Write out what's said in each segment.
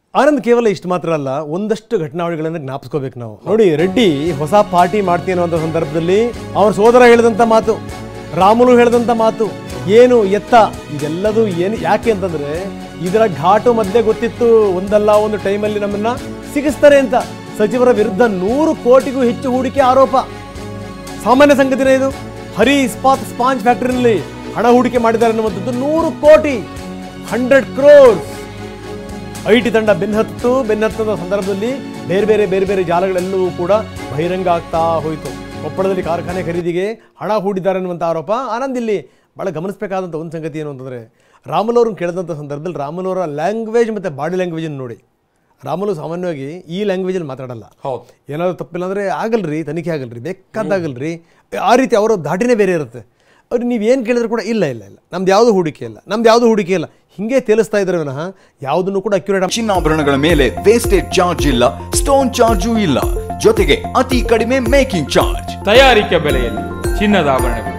ಆನಂದ್ ಕೇವಲ ಇಷ್ಟು ಮಾತ್ರ ಅಲ್ಲ ಒಂದಷ್ಟು ಘಟನಾವಳಿಗಳನ್ನು ಜ್ಞಾಪಿಸ್ಕೋಬೇಕು ನಾವು ನೋಡಿ ರೆಡ್ಡಿ ಹೊಸ ಪಾರ್ಟಿ ಮಾಡ್ತೀನಿ ಅನ್ನುವಂಥ ಸಂದರ್ಭದಲ್ಲಿ ಅವರ ಸೋದರ ಹೇಳಿದಂಥ ಮಾತು ರಾಮುಲು ಹೇಳಿದಂಥ ಮಾತು ಏನು ಎತ್ತ ಇದೆಲ್ಲದು ಏನು ಯಾಕೆ ಅಂತಂದ್ರೆ ಇದರ ಘಾಟು ಮಧ್ಯೆ ಗೊತ್ತಿತ್ತು ಒಂದಲ್ಲ ಒಂದು ಟೈಮಲ್ಲಿ ನಮ್ಮನ್ನ ಸಿಗಿಸ್ತಾರೆ ಅಂತ ಸಚಿವರ ವಿರುದ್ಧ ನೂರು ಕೋಟಿಗೂ ಹೆಚ್ಚು ಹೂಡಿಕೆ ಆರೋಪ ಸಾಮಾನ್ಯ ಸಂಗತಿನೇ ಇದು ಹರಿ ಇಸ್ಪಾತ್ ಸ್ಪಾಂಜ್ ಫ್ಯಾಕ್ಟರಿನಲ್ಲಿ ಹಣ ಹೂಡಿಕೆ ಮಾಡಿದ್ದಾರೆ ಅನ್ನುವಂಥದ್ದು ನೂರು ಕೋಟಿ ಹಂಡ್ರೆಡ್ ಕ್ರೋರ್ಸ್ ಐ ಟಿ ತಂಡ ಬೆನ್ನಹತ್ತು ಬೆನ್ನತ್ತದ ಸಂದರ್ಭದಲ್ಲಿ ಬೇರೆ ಬೇರೆ ಬೇರೆ ಬೇರೆ ಜಾಲಗಳೆಲ್ಲವೂ ಕೂಡ ಬಹಿರಂಗ ಆಗ್ತಾ ಹೋಯಿತು ಕೊಪ್ಪಳದಲ್ಲಿ ಕಾರ್ಖಾನೆ ಖರೀದಿಗೆ ಹಣ ಹೂಡಿದ್ದಾರೆ ಅನ್ನುವಂಥ ಆರೋಪ ಆನಂದ್ ಇಲ್ಲಿ ಭಾಳ ಗಮನಿಸಬೇಕಾದಂಥ ಒಂದು ಸಂಗತಿ ಏನು ಅಂತಂದರೆ ರಾಮುಲು ಅವ್ರನ್ನ ಕೇಳಿದಂಥ ಸಂದರ್ಭದಲ್ಲಿ ರಾಮುಲು ಅವರ ಲ್ಯಾಂಗ್ವೇಜ್ ಮತ್ತು ಬಾಡಿ ಲ್ಯಾಂಗ್ವೇಜನ್ನು ನೋಡಿ ರಾಮುಲು ಸಾಮಾನ್ಯವಾಗಿ ಈ ಲ್ಯಾಂಗ್ವೇಜಲ್ಲಿ ಮಾತಾಡಲ್ಲ ಹೌದು ಏನಾದರೂ ತಪ್ಪಿಲ್ಲ ಅಂದರೆ ಆಗಲ್ರಿ ತನಿಖೆ ಆಗಲ್ರಿ ಬೇಕಾದಾಗಲ್ರಿ ಆ ರೀತಿ ಅವರ ಧಾಟಿನೇ ಬೇರೆ ಇರುತ್ತೆ ಅವ್ರು ನೀವು ಏನು ಕೇಳಿದ್ರು ಕೂಡ ಇಲ್ಲ ಇಲ್ಲ ಇಲ್ಲ ನಮ್ದು ಯಾವುದು ಹೂಡಿಕೆ ಇಲ್ಲ ನಮ್ದು ಯಾವುದು ಹೂಡಿಕೆ ಇಲ್ಲ ಹಿಂಗೆ ತೇಲಿಸ್ತಾ ಇದ್ದಾರೆ ವಿನಃ ಯಾವುದನ್ನು ಕೂಡ ಅಕ್ಯುರೇಟ್ ಚಿನ್ನಾಭರಣಗಳ ಮೇಲೆ ವೇಸ್ಟೇಜ್ ಚಾರ್ಜ್ ಇಲ್ಲ ಸ್ಟೋನ್ ಚಾರ್ಜು ಇಲ್ಲ ಜೊತೆಗೆ ಅತಿ ಕಡಿಮೆ ಮೇಕಿಂಗ್ ಚಾರ್ಜ್ ತಯಾರಿಕೆ ಬೆಲೆಯಲ್ಲಿ ಚಿನ್ನದ ಆಭರಣಗಳು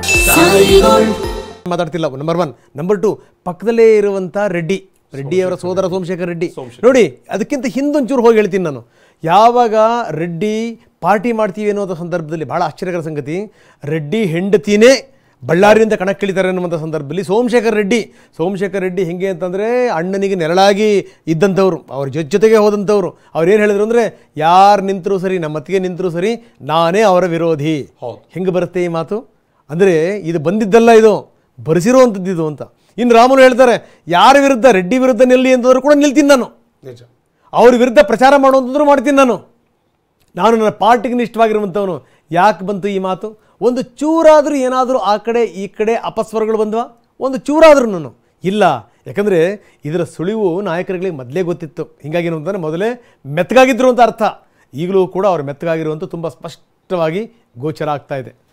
ಮಾತಾಡ್ತಿಲ್ಲ ನಂಬರ್ ಒನ್ ನಂಬರ್ ಟು ಪಕ್ಕದಲ್ಲೇ ಇರುವಂಥ ರೆಡ್ಡಿ ರೆಡ್ಡಿಯವರ ಸೋದರ ಸೋಮಶೇಖರ್ ರೆಡ್ಡಿ ನೋಡಿ ಅದಕ್ಕಿಂತ ಹಿಂದೊಂಚೂರು ಹೋಗಿ ಹೇಳ್ತೀನಿ ನಾನು ಯಾವಾಗ ರೆಡ್ಡಿ ಪಾರ್ಟಿ ಮಾಡ್ತೀವಿ ಅನ್ನೋದ ಸಂದರ್ಭದಲ್ಲಿ ಭಾಳ ಆಶ್ಚರ್ಯಕರ ಸಂಗತಿ ರೆಡ್ಡಿ ಹೆಂಡತಿನೇ ಬಳ್ಳಾರಿಯಿಂದ ಕಣಕ್ಕಿಳಿತಾರೆ ಅನ್ನುವಂಥ ಸಂದರ್ಭದಲ್ಲಿ ಸೋಮಶೇಖರ್ ರೆಡ್ಡಿ ಸೋಮಶೇಖರ್ ರೆಡ್ಡಿ ಹೆಂಗೆ ಅಂತಂದರೆ ಅಣ್ಣನಿಗೆ ನೆರಳಾಗಿ ಇದ್ದಂಥವ್ರು ಅವ್ರ ಜೊತೆ ಜೊತೆಗೆ ಹೋದಂಥವ್ರು ಅವ್ರು ಏನು ಹೇಳಿದ್ರು ಅಂದರೆ ಯಾರು ನಿಂತರೂ ಸರಿ ನಮ್ಮ ಅತ್ತಿಗೆ ನಿಂತರೂ ಸರಿ ನಾನೇ ಅವರ ವಿರೋಧಿ ಹೌದು. ಹೆಂಗೆ ಬರುತ್ತೆ ಈ ಮಾತು ಅಂದರೆ ಇದು ಬಂದಿದ್ದಲ್ಲ ಇದು ಬರೆಸಿರುವಂಥದ್ದು ಇದು ಅಂತ ಇನ್ನು ರಾಮುಲು ಹೇಳ್ತಾರೆ ಯಾರ ವಿರುದ್ಧ ರೆಡ್ಡಿ ವಿರುದ್ಧ ನಿಲ್ಲಿ ಅಂತಂದ್ರು ಕೂಡ ನಿಲ್ತೀನಿ ನಾನು ನಿಜ ಅವ್ರ ವಿರುದ್ಧ ಪ್ರಚಾರ ಮಾಡುವಂಥದ್ರು ಮಾಡ್ತೀನಿ ನಾನು ನಾನು ನನ್ನ ಪಾರ್ಟಿಗೆ ನಿಷ್ಠವಾಗಿರುವಂಥವನು ಯಾಕೆ ಬಂತು ಈ ಮಾತು ಒಂದು ಚೂರಾದರೂ ಏನಾದರೂ ಆ ಕಡೆ ಈ ಕಡೆ ಅಪಸ್ವರಗಳು ಬಂದವಾ ಒಂದು ಚೂರಾದರೂ ನಾನು ಇಲ್ಲ ಯಾಕಂದರೆ ಇದರ ಸುಳಿವು ನಾಯಕರುಗಳಿಗೆ ಮೊದಲೇ ಗೊತ್ತಿತ್ತು ಹಿಂಗಾಗಿ ಏನು ಅಂತಂದರೆ ಮೊದಲೇ ಮೆತ್ತಗಾಗಿದ್ರು ಅಂತ ಅರ್ಥ ಈಗಲೂ ಕೂಡ ಅವ್ರು ಮೆತ್ತಗಾಗಿರುವಂಥ ತುಂಬ ಸ್ಪಷ್ಟವಾಗಿ ಗೋಚರ ಆಗ್ತಾ ಇದೆ